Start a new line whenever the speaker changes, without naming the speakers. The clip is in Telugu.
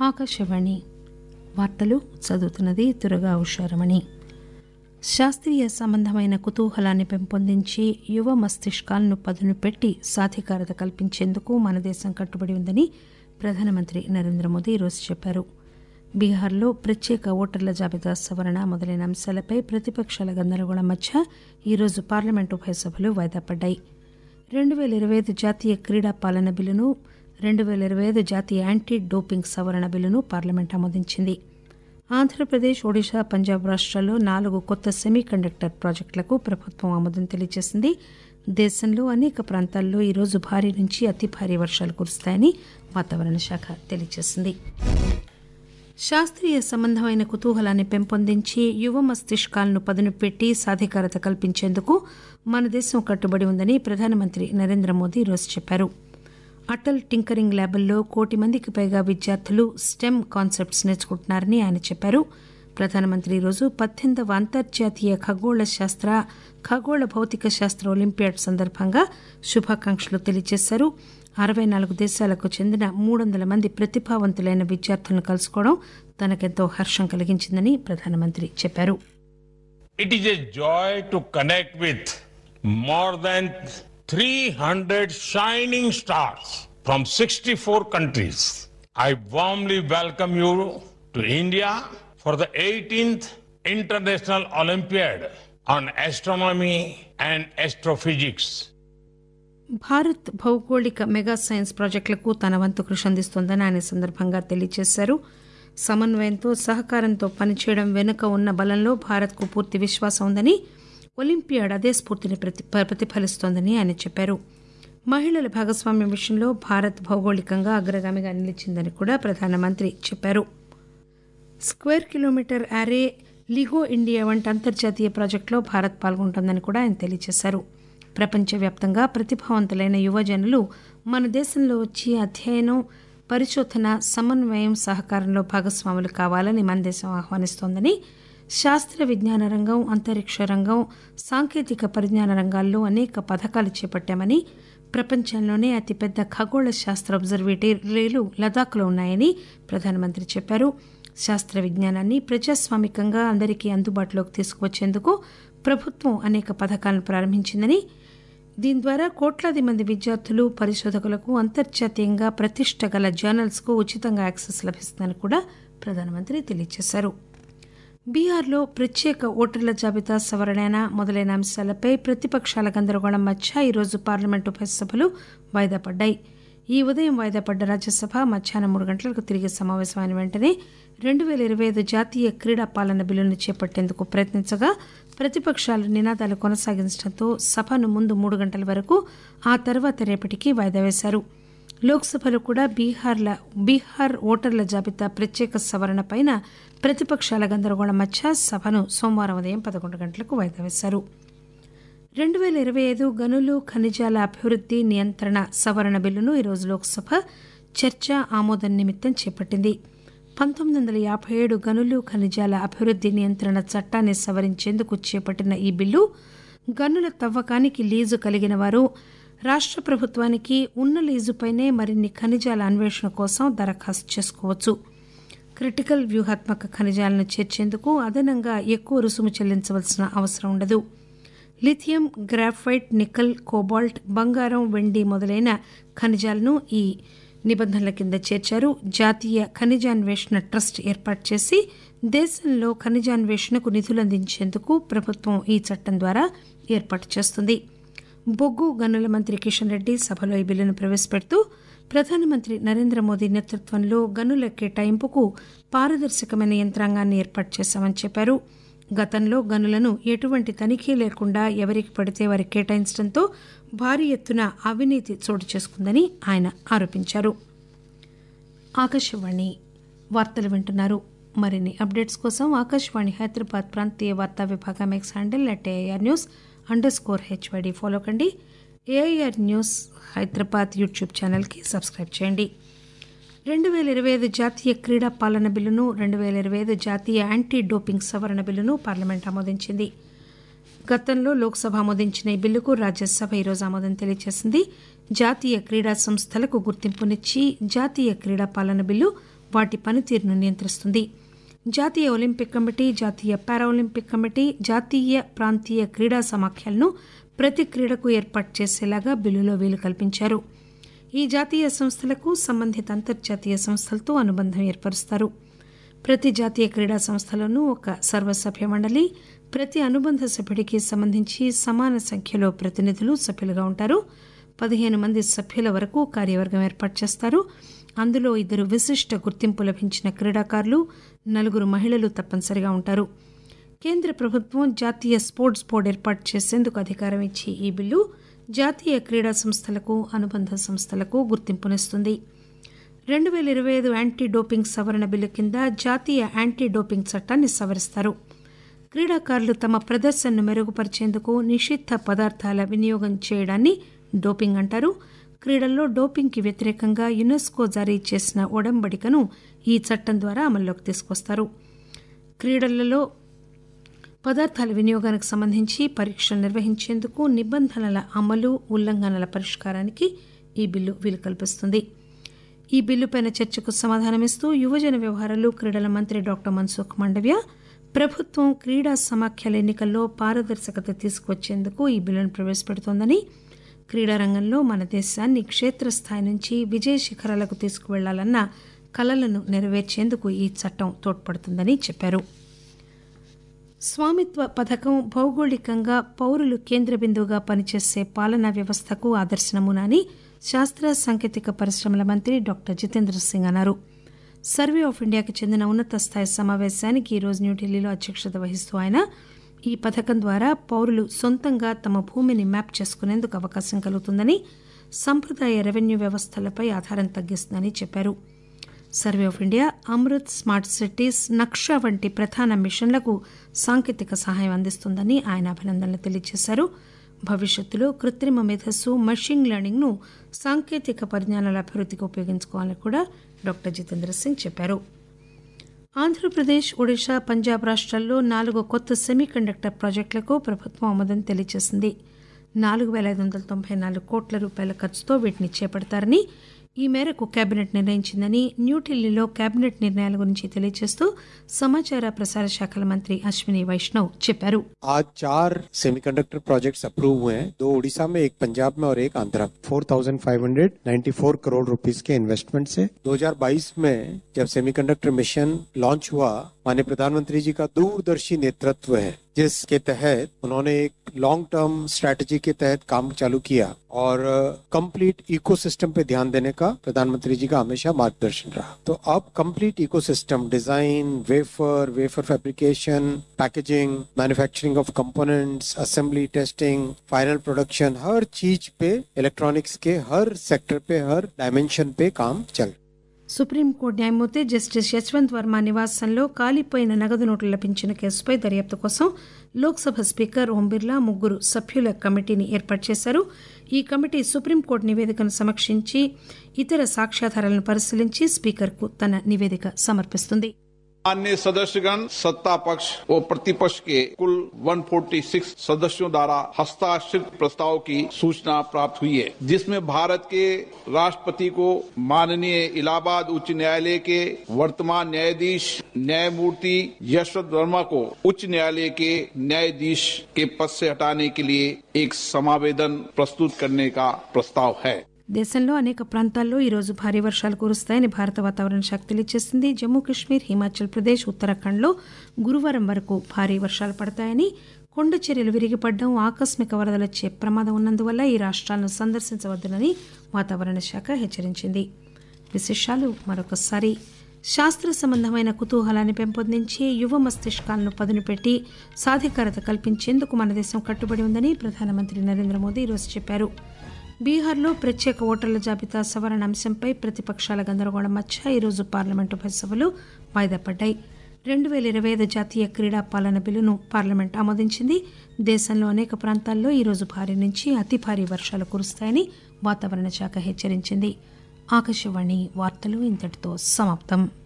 ఆకాశవాణి వార్తలు చదువుతున్నది దుర్గా ఉషారమణి శాస్త్రీయ సంబంధమైన కుతూహలాన్ని పెంపొందించి యువ మస్తిష్కాలను పదును పెట్టి సాధికారత కల్పించేందుకు మన దేశం కట్టుబడి ఉందని ప్రధానమంత్రి నరేంద్ర మోదీ ఈరోజు చెప్పారు బీహార్లో ప్రత్యేక ఓటర్ల జాబితా సవరణ మొదలైన అంశాలపై ప్రతిపక్షాల గందరగోళం మధ్య ఈరోజు పార్లమెంటు ఉభయ సభలు వాయిదా పడ్డాయి రెండు పేల ఇరవై ఐదు జాతీయ క్రీడా పాలన బిల్లును రెండు పేల ఇరవై ఐదు జాతీయ యాంటీ డోపింగ్ సవరణ బిల్లును పార్లమెంట్ ఆమోదించింది ఆంధ్రప్రదేశ్ ఒడిశా పంజాబ్ రాష్ట్రాల్లో నాలుగు కొత్త సెమీ కండక్టర్ ప్రాజెక్టులకు ప్రభుత్వం ఆమోదం తెలియజేసింది దేశంలో అనేక ప్రాంతాల్లో ఈరోజు భారీ నుంచి అతి భారీ వర్షాలు కురుస్తాయని వాతావరణ శాఖ తెలియజేసింది శాస్త్రీయ సంబంధమైన కుతూహలాన్ని పెంపొందించి యువ మస్తిష్కాలను పదును పెట్టి సాధికారత కల్పించేందుకు మన దేశం కట్టుబడి ఉందని ప్రధానమంత్రి నరేంద్ర మోదీ ఈరోజు చెప్పారు అటల్ టింకరింగ్ ల్యాబ్ల్లో కోటి మందికి పైగా విద్యార్థులు స్టెమ్ కాన్సెప్ట్స్ నేర్చుకుంటున్నారని ఆయన చెప్పారు ప్రధానమంత్రి ఈరోజు పద్దెనిమిదవ అంతర్జాతీయ ఖగోళ శాస్త్ర ఖగోళ భౌతిక శాస్త్ర ఒలింపియాడ్ సందర్భంగా శుభాకాంక్షలు తెలియజేశారు అరవై నాలుగు దేశాలకు చెందిన మూడు వందల మంది ప్రతిభావంతులైన విద్యార్థులను కలుసుకోవడం తనకెంతో హర్షం కలిగించిందని ప్రధానమంత్రి చెప్పారు
It is a joy to connect with more than 300 shining stars from 64 countries. I warmly welcome you to India for the 18th International Olympiad on Astronomy and Astrophysics.
Bharat భౌగోళిక మెగా సైన్స్ ప్రాజెక్టులకు తన వంతు కృషి అందిస్తోందని ఆయన ఈ సందర్భంగా తెలియజేశారు సమన్వయంతో సహకారంతో పనిచేయడం వెనుక ఉన్న బలంలో భారత్కు పూర్తి విశ్వాసం ఉందని ఒలింపియాడ్ అదే స్ఫూర్తిని ప్రతి ప్రతిఫలిస్తోందని ఆయన చెప్పారు మహిళల భాగస్వామ్యం విషయంలో భారత్ భౌగోళికంగా అగ్రగామిగా నిలిచిందని కూడా ప్రధానమంత్రి చెప్పారు square kilometre array LIGO India వంటి అంతర్జాతీయ ప్రాజెక్టులో భారత్ పాల్గొంటోందని కూడా ఆయన తెలియజేశారు ప్రపంచవ్యాప్తంగా ప్రతిభావంతులైన యువజనులు మన దేశంలో వచ్చి అధ్యయనం పరిశోధన సమన్వయం సహకారంలో భాగస్వాములు కావాలని మన దేశం ఆహ్వానిస్తోందని శాస్త్ర విజ్ఞాన రంగం అంతరిక్ష రంగం సాంకేతిక పరిజ్ఞాన రంగాల్లో అనేక పథకాలు చేపట్టామని ప్రపంచంలోనే అతిపెద్ద ఖగోళ శాస్త్ర అబ్జర్వేటరీలు లదాఖ్లో ఉన్నాయని ప్రధానమంత్రి చెప్పారు శాస్త్ర విజ్ఞానాన్ని ప్రజాస్వామికంగా అందరికీ అందుబాటులోకి తీసుకువచ్చేందుకు ప్రభుత్వం అనేక పథకాలను ప్రారంభించిందని దీని ద్వారా కోట్లాది మంది విద్యార్థులు పరిశోధకులకు అంతర్జాతీయంగా ప్రతిష్ట గల జర్నల్స్కు ఉచితంగా యాక్సెస్ లభిస్తుందని కూడా ప్రధానమంత్రి తెలియజేశారు బీహార్లో ప్రత్యేక ఓటర్ల జాబితా సవరణ మొదలైన అంశాలపై ప్రతిపక్షాల గందరగోళం మధ్య ఈరోజు పార్లమెంటు ఉభయ సభలు వాయిదా పడ్డాయి ఈ ఉదయం వాయిదా పడ్డ రాజ్యసభ మధ్యాహ్నం మూడు గంటలకు తిరిగి సమావేశమైన వెంటనే రెండు పేల ఇరవై ఐదు జాతీయ క్రీడా పాలన బిల్లును చేపట్టేందుకు ప్రయత్నించగా ప్రతిపక్షాలు నినాదాలు కొనసాగించడంతో సభను ముందు మూడు గంటల వరకు ఆ తర్వాత రేపటికి వాయిదా వేశారు లోక్సభలో కూడా బీహార్ల బీహార్ ఓటర్ల జాబితా ప్రత్యేక సవరణ పైన ప్రతిపక్షాల గందరగోళం మధ్య సభను సోమవారం ఉదయం పదకొండు గంటలకు వాయిదా వేశారు రెండు పేల ఇరవై ఐదు గనులు ఖనిజాల అభివృద్ది నియంత్రణ సవరణ బిల్లును ఈరోజు లోక్సభ చర్చ ఆమోదం నిమిత్తం చేపట్టింది పంతొమ్మిది వందల యాభై ఏడు గనులు ఖనిజాల అభివృద్ది నియంత్రణ చట్టాన్ని సవరించేందుకు చేపట్టిన ఈ బిల్లు గనుల తవ్వకానికి లీజు కలిగిన వారు రాష్ట ప్రభుత్వానికి ఉన్న లీజుపైనే మరిన్ని ఖనిజాల అన్వేషణ కోసం దరఖాస్తు చేసుకోవచ్చు క్రిటికల్ వ్యూహాత్మక ఖనిజాలను చేర్చేందుకు అదనంగా ఎక్కువ రుసుము చెల్లించవలసిన అవసరం ఉండదు లిథియం గ్రాఫైట్ నికల్ కోబాల్ట్ బంగారం వెండి మొదలైన ఖనిజాలను ఈ నిబంధనల కింద చేర్చారు జాతీయ ఖనిజాన్వేషణ ట్రస్ట్ ఏర్పాటు చేసి దేశంలో ఖనిజాన్వేషణకు నిధులు అందించేందుకు ప్రభుత్వం ఈ చట్టం ద్వారా ఏర్పాటు చేస్తుంది బొగ్గు గనుల మంత్రి కిషన్ రెడ్డి సభలో ఈ బిల్లును ప్రవేశపెడుతూ ప్రధానమంత్రి నరేంద్ర మోదీ నేతృత్వంలో గనుల కేటాయింపుకు పారదర్శకమైన యంత్రాంగాన్ని ఏర్పాటు చేశామని చెప్పారు గతంలో గనులను ఎటువంటి తనిఖీ లేకుండా ఎవరికి పడితే వారికి కేటాయించడంతో భారీ ఎత్తున అవినీతి చోటు చేసుకుందని ఆయన ఆరోపించారు ఆకాశవాణి వార్తలు వింటున్నారు మరిన్ని అప్డేట్స్ కోసం ఆకాశవాణి హైదరాబాద్ ప్రాంతీయ వార్తా విభాగం X handle at AIR news underscore HYD follow కండి ఏఐఆర్ న్యూస్ హైదరాబాద్ యూట్యూబ్ ఛానల్కి సబ్స్క్రైబ్ చేయండి రెండు వేల ఇరవై ఐదు జాతీయ క్రీడా పాలన బిల్లును రెండు వేల ఇరవై ఐదు జాతీయ యాంటీ డోపింగ్ సవరణ బిల్లును పార్లమెంట్ ఆమోదించింది గతంలో లోక్సభ ఆమోదించిన ఈ బిల్లుకు రాజ్యసభ ఈరోజు ఆమోదం తెలియజేసింది జాతీయ క్రీడా సంస్థలకు గుర్తింపునిచ్చి జాతీయ క్రీడా పాలన బిల్లు వాటి పనితీరును నియంత్రిస్తుంది జాతీయ ఒలింపిక్ కమిటీ జాతీయ పారాలింపిక్ కమిటీ జాతీయ ప్రాంతీయ క్రీడా సమాఖ్యలను ప్రతి క్రీడకు ఏర్పాటు చేసేలాగా బిల్లులో వీలు కల్పించారు ఈ జాతీయ సంస్థలకు సంబంధిత అంతర్జాతీయ సంస్థలతో అనుబంధం ఏర్పరుస్తారు ప్రతి జాతీయ క్రీడా సంస్థలోనూ ఒక సర్వసభ్య మండలి ప్రతి అనుబంధ సభ్యుడికి సంబంధించి సమాన సంఖ్యలో ప్రతినిధులు సభ్యులుగా ఉంటారు పదిహేను మంది సభ్యుల వరకు కార్యవర్గం ఏర్పాటు చేస్తారు అందులో ఇద్దరు విశిష్ట గుర్తింపు లభించిన క్రీడాకారులు నలుగురు మహిళలు తప్పనిసరిగా ఉంటారు కేంద్ర ప్రభుత్వం జాతీయ స్పోర్ట్స్ బోర్డు ఏర్పాటు చేసేందుకు అధికారం ఇచ్చి ఈ బిల్లు జాతీయ క్రీడా సంస్థలకు అనుబంధ సంస్థలకు గుర్తింపునిస్తుంది రెండు పేల ఇరవై ఐదు యాంటీ డోపింగ్ సవరణ బిల్లు కింద జాతీయ యాంటీ డోపింగ్ చట్టాన్ని సవరిస్తారు క్రీడాకారులు తమ ప్రదర్శనను మెరుగుపరిచేందుకు నిషిద్ధ పదార్థాల వినియోగం చేయడాన్ని డోపింగ్ అంటారు క్రీడల్లో డోపింగ్కి వ్యతిరేకంగా యునెస్కో జారీ చేసిన ఒడంబడికను ఈ చట్టం ద్వారా అమల్లోకి తీసుకొస్తారు క్రీడలలో పదార్థాల వినియోగానికి సంబంధించి పరీక్షలు నిర్వహించేందుకు నిబంధనల అమలు ఉల్లంఘనల పరిష్కారానికి ఈ బిల్లు వీలు కల్పిస్తుంది ఈ బిల్లుపైన చర్చకు సమాధానమిస్తూ యువజన వ్యవహారాలు క్రీడల మంత్రి డాక్టర్ మన్సుఖ్ మాండవ్య ప్రభుత్వం క్రీడా సమాఖ్యల ఎన్నికల్లో పారదర్శకత తీసుకువచ్చేందుకు ఈ బిల్లును ప్రవేశపెడుతోందని క్రీడా రంగంలో మన దేశాన్ని క్షేత్రస్థాయి నుంచి విజయ శిఖరాలకు తీసుకువెళ్లాలన్న కలలను నెరవేర్చేందుకు ఈ చట్టం తోడ్పడుతుందని చెప్పారు స్వామిత్వ పథకం భౌగోళికంగా పౌరులు కేంద్ర బిందువుగా పనిచేసే పాలనా వ్యవస్థకు ఆదర్శ నమూనా అని శాస్త్ర సాంకేతిక పరిశ్రమల మంత్రి డాక్టర్ జితేంద్ర సింగ్ అన్నారు సర్వే ఆఫ్ ఇండియాకి చెందిన ఉన్నత స్థాయి సమావేశానికి ఈరోజు న్యూఢిల్లీలో అధ్యక్షత వహిస్తూ ఆయన ఈ పథకం ద్వారా పౌరులు సొంతంగా తమ భూమిని మ్యాప్ చేసుకునేందుకు అవకాశం కలుగుతుందని సంప్రదాయ రెవెన్యూ వ్యవస్థలపై ఆధారం తగ్గిస్తుందని చెప్పారు survey of India Amrut smart cities Naksha వంటి ప్రధాన మిషన్లకు సాంకేతిక సహాయం అందిస్తుందని ఆయన అభినందనలు తెలియజేశారు భవిష్యత్తులో కృత్రిమ మేధస్సు మషిన్ లెర్నింగ్ ను సాంకేతిక పరిజ్ఞానాల అభివృద్ధికి ఉపయోగించుకోవాలని కూడా డాక్టర్ జితేంద్ర సింగ్ చెప్పారు ఆంధ్రప్రదేశ్ ఒడిశా పంజాబ్ రాష్ట్రాల్లో నాలుగు కొత్త సెమీ కండక్టర్ ప్రాజెక్టులకు ప్రభుత్వం ఆమోదం తెలియజేసింది నాలుగు పేల ఐదు వందల తొంభై నాలుగు కోట్ల రూపాయల ఖర్చుతో వీటిని చేపడతారని ఈ మేరకు కేబినెట్ నిర్ణయించిందని న్యూఢిల్లీలో కేబినెట్ నిర్ణయాల గురించి తెలియజేస్తూ సమాచార ప్రసార శాఖల మంత్రి అశ్విని వైష్ణవ్ చెప్పారు
आज चार सेमीकंडक्टर प्रोजेक्ट्स अप्रूव हुए हैं दो उड़ीसा में एक पंजाब में और एक आंध्रा 4,594 करोड़ रुपीस के इन्वेस्टमेंट से 2022 में जब सेमीकंडक्टर मिशन लॉन्च हुआ माननीय प्रधानमंत्री जी का दूरदर्शी नेतृत्व है जिसके तहत उन्होंने एक लॉन्ग टर्म स्ट्रैटेजी के तहत काम चालू किया और कंप्लीट इकोसिस्टम पे ध्यान देने का प्रधानमंत्री जी का हमेशा मार्गदर्शन रहा तो अब complete ecosystem design wafer wafer fabrication packaging manufacturing of components assembly testing final production हर चीज पे इलेक्ट्रॉनिक्स के हर सेक्टर पे हर डायमेंशन पे काम चल
సుప్రీంకోర్టు న్యాయమూర్తి జస్టిస్ యశ్వంత్ వర్మ నివాసంలో కాలిపోయిన నగదు నోట్లు లభించిన కేసుపై దర్యాప్తు కోసం లోక్సభ స్పీకర్ ఓం బిర్లా ముగ్గురు సభ్యుల కమిటీని ఏర్పాటు చేశారు ఈ కమిటీ సుప్రీంకోర్టు నివేదికను సమీక్షించి ఇతర సాక్ష్యాధారాలను పరిశీలించి స్పీకర్కు తన నివేదిక సమర్పిస్తుంది
अन्य सदस्यगण सत्ता पक्ष और प्रतिपक्ष के कुल 146 सदस्यों द्वारा हस्ताक्षरित प्रस्ताव की सूचना प्राप्त हुई है जिसमें भारत के राष्ट्रपति को माननीय इलाहाबाद उच्च न्यायालय के वर्तमान न्यायाधीश न्यायमूर्ति यशवंत वर्मा को उच्च न्यायालय के न्यायाधीश के पद से हटाने के लिए एक समावेदन प्रस्तुत करने का प्रस्ताव है
దేశంలో అనేక ప్రాంతాల్లో ఈరోజు భారీ వర్షాలు కురుస్తాయని భారత వాతావరణ శాఖ తెలియజేసింది జమ్మూ కాశ్మీర్ హిమాచల్ ప్రదేశ్ ఉత్తరాఖండ్లో గురువారం వరకు భారీ వర్షాలు పడతాయని కొండ చర్యలు విరిగిపడడం ఆకస్మిక వరదలు వచ్చే ప్రమాదం ఉన్నందువల్ల ఈ రాష్ట్రాలను సందర్శించవద్దునని వాతావరణ శాఖ హెచ్చరించింది విశేషాలు మరొకసారి శాస్త్ర సంబంధమైన కుతూహలాన్ని పెంపొందించి యువ మస్తిష్కాలను పదును పెట్టి సాధికారత కల్పించేందుకు మన దేశం కట్టుబడి ఉందని ప్రధానమంత్రి నరేంద్ర మోదీ ఈరోజు చెప్పారు బీహార్లో ప్రత్యేక ఓటర్ల జాబితా సవరణ అంశంపై ప్రతిపక్షాల గందరగోళం మధ్య ఈరోజు పార్లమెంటు ఉభయ సభలు వాయిదా పడ్డాయి రెండు వేల ఇరవై ఐదు జాతీయ క్రీడా పాలన బిల్లును పార్లమెంట్ ఆమోదించింది దేశంలో అనేక ప్రాంతాల్లో ఈరోజు భారీ నుంచి అతి భారీ వర్షాలు కురుస్తాయని వాతావరణ శాఖ హెచ్చరించింది ఆకాశవాణి వార్తలు ఇంతటితో సమాప్తం